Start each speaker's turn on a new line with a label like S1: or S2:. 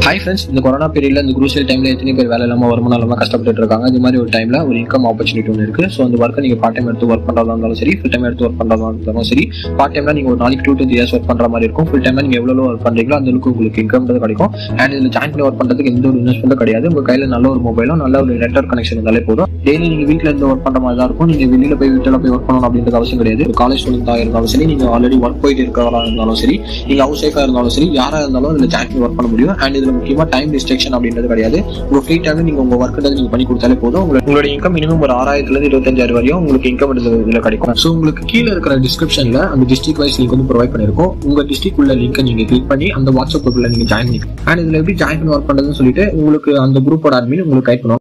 S1: hi friends இந்த corona பீரியட்ல இந்த குரூசியல் டைம்ல எத்தனை பேர் வேலை இல்லாம வருமானம் இல்லாம கஷ்டப்பட்டு இருக்காங்க இந்த மாதிரி ஒரு டைம்ல ஒரு இன்கம் ஆப்பர்ச்சுனிட்டி ஒன்று இருக்கு ஸோ அந்த ஒர்க்கை நீங்க பார்ட் டைம் எடுத்து ஒர்க் பண்றதா இருந்தாலும் சரி ஃபுல் டைம் எடுத்து ஒர்க் பண்றதா இருந்தாலும் சரி பார்ட் டைம்ல நீங்க ஒரு நாளைக்கு two to three years work பண்ற மாதிரி இருக்கும் ஃபுல் டைம்ல நீங்க எவ்வளவு ஒர்க் பண்றீங்களோ அந்த அளவுக்கு உங்களுக்கு இன்கம் கிடைக்கும் அண்ட் இதுல ஜாயின் பண்ணி ஒர்க் பண்றதுக்கு எந்த ஒரு இன்வெஸ்ட்மெண்ட்டும் கிடையாது உங்க கையில நல்ல ஒரு மொபைலும் நல்ல ஒரு நெட்வொர்க் கனெக்ஷன் இருந்தாலே போதும் டெய்லி நீங்க வீட்ல இருந்து ஒர்க் பண்ற மாதிரி தான் இருக்கும் நீங்க வெளியில போய் வீட்டுல போய் ஒர்க் பண்ணணும் அப்படின்றது அவசியம் கிடையாது ஒரு காலேஜ் ஸ்டூடெண்டா இருந்தாலும் சரி நீங்க ஆல்ரெடி ஒர்க் போயிட்டு இருக்கிறவரா இருந்தாலும் சரி நீங்க ஹவுஸ் ஒய்ஃபா இருந்தாலும் சரி யாரா இருந்தாலும் இதுல ஜாயின் பண்ணி ஒர்க் பண்ண முடியும் அண்ட் இதுல முக்கியமா டைம் ரெஸ்ட்ரிக்ஷன் அப்படின்றது கிடையாது உங்க ஃப்ரீ டைம்ல நீங்க உங்க ஒர்க் நீங்க பண்ணி கொடுத்தாலே போதும் உங்களுக்கு உங்களோட இன்கம் மினிமம் ஒரு ஆறாயிரத்துல இருந்து இருபத்தஞ்சாயிரம் வரையும் உங்களுக்கு இன்கம் இதுல கிடைக்கும் ஸோ உங்களுக்கு கீழே இருக்கிற டிஸ்கிரிப்ஷன்ல அந்த டிஸ்ட்ரிக்ட் வைஸ் லிங்க் வந்து ப்ரொவைட் பண்ணிருக்கோம் உங்க டிஸ்ட்ரிக்ட் உள்ள லிங்க் நீங்க கிளிக் பண்ணி அந்த வாட்ஸ்அப் குரூப்ல நீங்க ஜாயின் பண்ணிக்கலாம் அண்ட் இதுல எப்படி ஜாயின் பண்ணி ஒர்க் பண்றதுன்னு சொல்லிட்டு உங்களுக்கு அந்த குரூப்போட அட்மின் உங்களுக்கு கைட் பண்ணுவாங்க